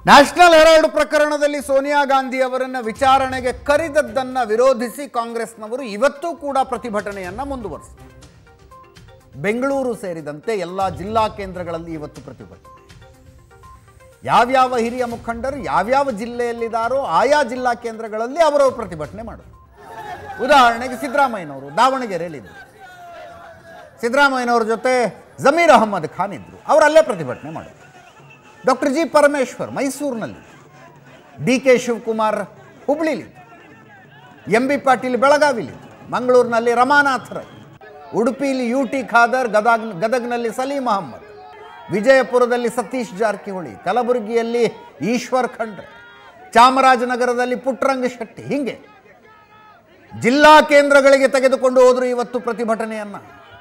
national Herald ಪ್ರಕರಣದಲ್ಲಿ ಸೋನಿಯಾ ಗಾಂಧಿ ಅವರನ್ನು ವಿಚಾರಣೆಗೆ ಕರೆದದ್ದನ್ನು ವಿರೋಧಿಸಿ ಕಾಂಗ್ರೆಸ್ನವರು ಇವತ್ತೂ ಕೂಡ ಪ್ರತಿಭಟನೆಯನ್ನು ಮುಂದುವರಿಸಿದರು ಬೆಂಗಳೂರು ಸೇರಿದಂತೆ ಎಲ್ಲ ಜಿಲ್ಲಾ ಕೇಂದ್ರಗಳಲ್ಲಿ ಇವತ್ತು ಪ್ರತಿಭಟನೆ ಯಾವ್ಯಾವ ಹಿರಿಯ ಮುಖಂಡರು ಯಾವ್ಯಾವ ಜಿಲ್ಲೆಯಲ್ಲಿದ್ದಾರೋ ಆಯಾ ಜಿಲ್ಲಾ ಕೇಂದ್ರಗಳಲ್ಲಿ ಅವರವರು ಪ್ರತಿಭಟನೆ ಮಾಡಿದ್ರು ಉದಾಹರಣೆಗೆ ಸಿದ್ದರಾಮಯ್ಯನವರು ದಾವಣಗೆರೆಯಲ್ಲಿದ್ದರು ಸಿದ್ದರಾಮಯ್ಯನವ್ರ ಜೊತೆ ಜಮೀರ್ ಅಹಮ್ಮದ್ ಖಾನ್ ಇದ್ದರು ಅವರಲ್ಲೇ ಪ್ರತಿಭಟನೆ ಮಾಡಿದ್ರು ಡಾಕ್ಟರ್ ಜಿ ಪರಮೇಶ್ವರ್ ಮೈಸೂರಿನಲ್ಲಿ ಡಿ ಕೆ ಶಿವಕುಮಾರ್ ಹುಬ್ಳಿಲಿ ಎಂ ಬಿ ಪಾಟೀಲ್ ಬೆಳಗಾವಿಲಿ ಮಂಗಳೂರಿನಲ್ಲಿ ರಮಾನಾಥ್ ರೈ ಉಡುಪಿಲಿ ಯು ಟಿ ಖಾದರ್ ಗದಗ್ ಗದಗ್ನಲ್ಲಿ ಸಲೀಂ ಅಹಮ್ಮದ್ ವಿಜಯಪುರದಲ್ಲಿ ಸತೀಶ್ ಜಾರಕಿಹೊಳಿ ಕಲಬುರಗಿಯಲ್ಲಿ ಈಶ್ವರ್ ಖಂಡ್ರೆ ಚಾಮರಾಜನಗರದಲ್ಲಿ ಪುಟ್ಟರಂಗ ಶೆಟ್ಟಿ ಹೀಗೆ ಜಿಲ್ಲಾ ಕೇಂದ್ರಗಳಿಗೆ ತೆಗೆದುಕೊಂಡು ಹೋದ್ರು ಇವತ್ತು ಪ್ರತಿಭಟನೆಯನ್ನ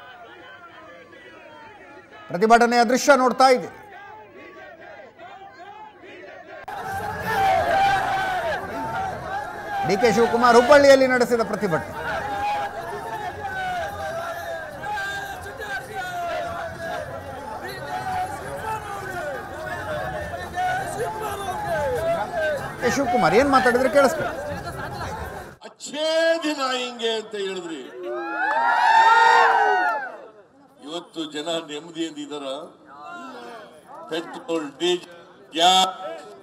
ಪ್ರತಿಭಟನೆಯ ದೃಶ್ಯ ನೋಡ್ತಾ ಇದ್ದೀರಿ ಡಿ ಕೆ ಶಿವಕುಮಾರ್ ಹುಬ್ಬಳ್ಳಿಯಲ್ಲಿ ನಡೆಸಿದ ಪ್ರತಿಭಟನೆ ಕೆ ಶಿವಕುಮಾರ್ ಏನ್ ಮಾತಾಡಿದ್ರೆ ಕೇಳಿಸ್ಕೊಳ್ಳಿ ಅಚ್ಚೇ ದಿನ ಹಿಂಗೆ ಅಂತ ಹೇಳಿದ್ರಿ ಇವತ್ತು ಜನ ನೆಮ್ಮದಿಯಿಂದ ಇದಾರ ಪೆಟ್ರೋಲ್ ಡೀಸೆಲ್ ಗ್ಯಾಸ್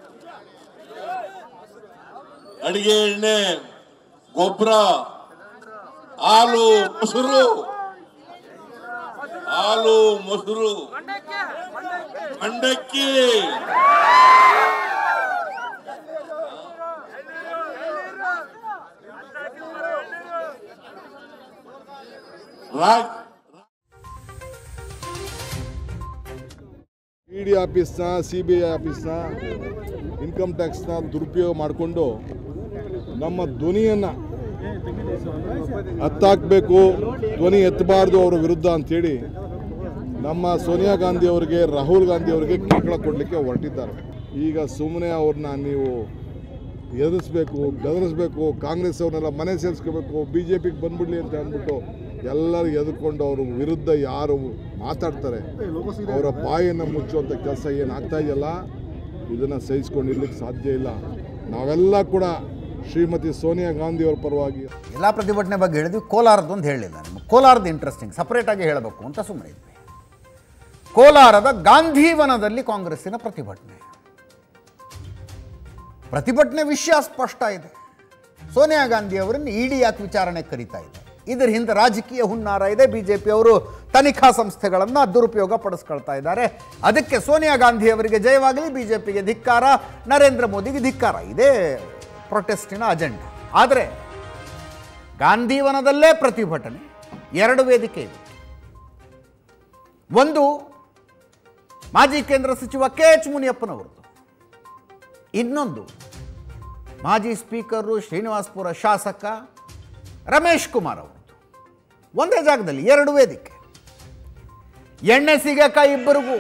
ಅಡಿಗೆ ಎಣ್ಣೆ ಗೊಬ್ಬರ ಹಾಲು ಮೊಸರು ಹಾಲು ಮೊಸರು ಮಂಡಕ್ಕಿ ರಾಗ್ ಇ ಡಿ ಆಫೀಸ್ನ ಸಿ ಬಿ ಐ ಆಫೀಸ್ನ ಇನ್ಕಮ್ ಟ್ಯಾಕ್ಸ್ನ ದುರುಪಯೋಗ ಮಾಡಿಕೊಂಡು ನಮ್ಮ ಧ್ವನಿಯನ್ನು ಹತ್ತಾಕಬೇಕು ಧ್ವನಿ ಎತ್ತಬಾರ್ದು ಅವರ ವಿರುದ್ಧ ಅಂಥೇಳಿ ನಮ್ಮ ಸೋನಿಯಾ ಗಾಂಧಿ ಅವರಿಗೆ ರಾಹುಲ್ ಗಾಂಧಿ ಅವರಿಗೆ ಕಿರುಕುಳ ಕೊಡಲಿಕ್ಕೆ ಹೊರಟಿದ್ದಾರೆ ಈಗ ಸುಮ್ಮನೆ ಅವ್ರನ್ನ ನೀವು ಎದುರಿಸ್ಬೇಕು ಗದರಿಸ್ಬೇಕು ಕಾಂಗ್ರೆಸ್ ಅವ್ರನ್ನೆಲ್ಲ ಮನೆ ಸೇರಿಸ್ಕೋಬೇಕು ಬಿ ಜೆ ಪಿಗೆ ಬಂದ್ಬಿಡ್ಲಿ ಅಂತ ಅಂದ್ಬಿಟ್ಟು ಎಲ್ಲರೂ ಎದುರ್ಕೊಂಡು ಅವ್ರ ವಿರುದ್ಧ ಯಾರು ಮಾತಾಡ್ತಾರೆ ಅವರ ಬಾಯನ್ನು ಮುಚ್ಚುವಂಥ ಕೆಲಸ ಏನಾಗ್ತಾ ಇದೆಯಲ್ಲ ಇದನ್ನು ಸಹಿಸ್ಕೊಂಡಿರ್ಲಿಕ್ಕೆ ಸಾಧ್ಯ ಇಲ್ಲ ನಾವೆಲ್ಲ ಕೂಡ ಶ್ರೀಮತಿ ಸೋನಿಯಾ ಗಾಂಧಿ ಅವರ ಪರವಾಗಿ ಎಲ್ಲ ಪ್ರತಿಭಟನೆ ಬಗ್ಗೆ ಹೇಳಿದ್ವಿ ಕೋಲಾರದ್ದು ಒಂದು ಹೇಳಲಿಲ್ಲ ನಿಮಗೆ ಕೋಲಾರದ ಇಂಟ್ರೆಸ್ಟಿಂಗ್ ಸಪ್ರೇಟಾಗಿ ಹೇಳಬೇಕು ಅಂತ ಸುಮ್ಮನೆ ಇದ್ವಿ ಕೋಲಾರದ ಗಾಂಧಿವನದಲ್ಲಿ ಕಾಂಗ್ರೆಸ್ಸಿನ ಪ್ರತಿಭಟನೆ ಪ್ರತಿಭಟನೆ ವಿಷಯ ಸ್ಪಷ್ಟ ಇದೆ ಸೋನಿಯಾ ಗಾಂಧಿ ಅವರನ್ನು ಇಡಿ ಯಾಕೆ ವಿಚಾರಣೆ ಕರೀತಾ ಇದೆ ಇದರ ಹಿಂದೆ ರಾಜಕೀಯ ಹುನ್ನಾರ ಇದೆ ಬಿ ಜೆ ಪಿಯವರು ತನಿಖಾ ಸಂಸ್ಥೆಗಳನ್ನು ದುರುಪಯೋಗ ಪಡಿಸ್ಕೊಳ್ತಾ ಇದ್ದಾರೆ ಅದಕ್ಕೆ ಸೋನಿಯಾ ಗಾಂಧಿ ಅವರಿಗೆ ಜಯವಾಗಲಿ ಬಿ ಜೆ ಪಿಗೆ ಧಿಕ್ಕಾರ ನರೇಂದ್ರ ಮೋದಿಗೆ ಧಿಕ್ಕಾರ ಇದೇ ಪ್ರೊಟೆಸ್ಟಿನ ಅಜೆಂಡಾ ಆದರೆ ಗಾಂಧಿವನದಲ್ಲೇ ಪ್ರತಿಭಟನೆ ಎರಡು ವೇದಿಕೆ ಇವೆ ಒಂದು ಮಾಜಿ ಕೇಂದ್ರ ಸಚಿವ ಕೆ ಎಚ್ ಮುನಿಯಪ್ಪನವರದ್ದು ಇನ್ನೊಂದು ಮಾಜಿ ಸ್ಪೀಕರು ಶ್ರೀನಿವಾಸಪುರ ಶಾಸಕ ರಮೇಶ್ ಕುಮಾರ್ ಅವರದ್ದು ಒಂದೇ ಜಾಗದಲ್ಲಿ ಎರಡು ವೇದಿಕೆ ಎಣ್ಣೆ ಸಿಗಕಾಯಿ ಇಬ್ಬರಿಗೂ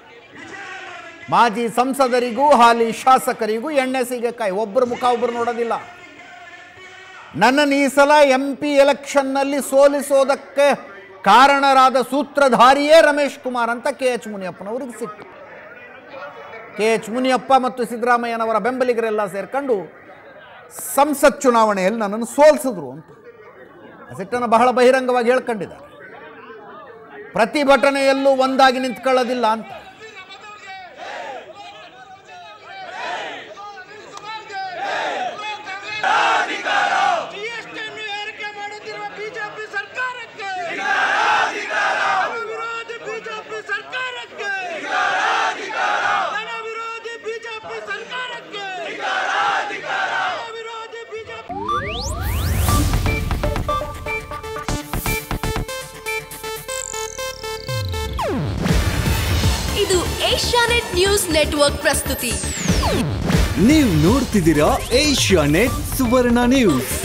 ಮಾಜಿ ಸಂಸದರಿಗೂ ಹಾಲಿ ಶಾಸಕರಿಗೂ ಎಣ್ಣೆ ಸಿಗಕಾಯಿ ಒಬ್ಬರು ಮುಖ ಒಬ್ಬರು ನೋಡೋದಿಲ್ಲ ನನ್ನನ್ನು ಈ ಸಲ ಎಂ ಪಿ ಎಲೆಕ್ಷನ್ನಲ್ಲಿ ಸೋಲಿಸೋದಕ್ಕೆ ಕಾರಣರಾದ ಸೂತ್ರಧಾರಿಯೇ ರಮೇಶ್ ಕುಮಾರ್ ಅಂತ ಕೆ ಎಚ್ ಮುನಿಯಪ್ಪನವರಿಗೆ ಸಿಟ್ಟು ಕೆ ಎಚ್ ಮುನಿಯಪ್ಪ ಮತ್ತು ಸಿದ್ದರಾಮಯ್ಯನವರ ಬೆಂಬಲಿಗರೆಲ್ಲ ಸೇರ್ಕೊಂಡು ಸಂಸತ್ ಚುನಾವಣೆಯಲ್ಲಿ ನನ್ನನ್ನು ಸೋಲಿಸಿದ್ರು ಅಂತ ಆ ಸಿಟ್ಟನ್ನು ಬಹಳ ಬಹಿರಂಗವಾಗಿ ಹೇಳ್ಕೊಂಡಿದ್ದಾರೆ ಪ್ರತಿಭಟನೆಯಲ್ಲೂ ಒಂದಾಗಿ ನಿಂತ್ಕೊಳ್ಳೋದಿಲ್ಲ ಅಂತ ಜಿಎಸ್ಟಿಯನ್ನು ಏರಿಕೆ ಮಾಡುತ್ತಿರುವ ಬಿಜೆಪಿ ಸರ್ಕಾರಕ್ಕೆ ವಿರೋಧಿ ಬಿಜೆಪಿ ಸರ್ಕಾರಕ್ಕೆ ಜನ ವಿರೋಧಿ ಬಿಜೆಪಿ ಸರ್ಕಾರಕ್ಕೆ ಜನ ವಿರೋಧಿ ಬಿಜೆಪಿ ಇದು ಏಷ್ಯಾನೆಟ್ ನ್ಯೂಸ್ ನೆಟ್ವರ್ಕ್ ಪ್ರಸ್ತುತಿ ನೀವು ನೋಡ್ತಿದ್ದೀರಾ ಏಷ್ಯಾ ನೆಟ್ ಸುವರ್ಣ ನ್ಯೂಸ್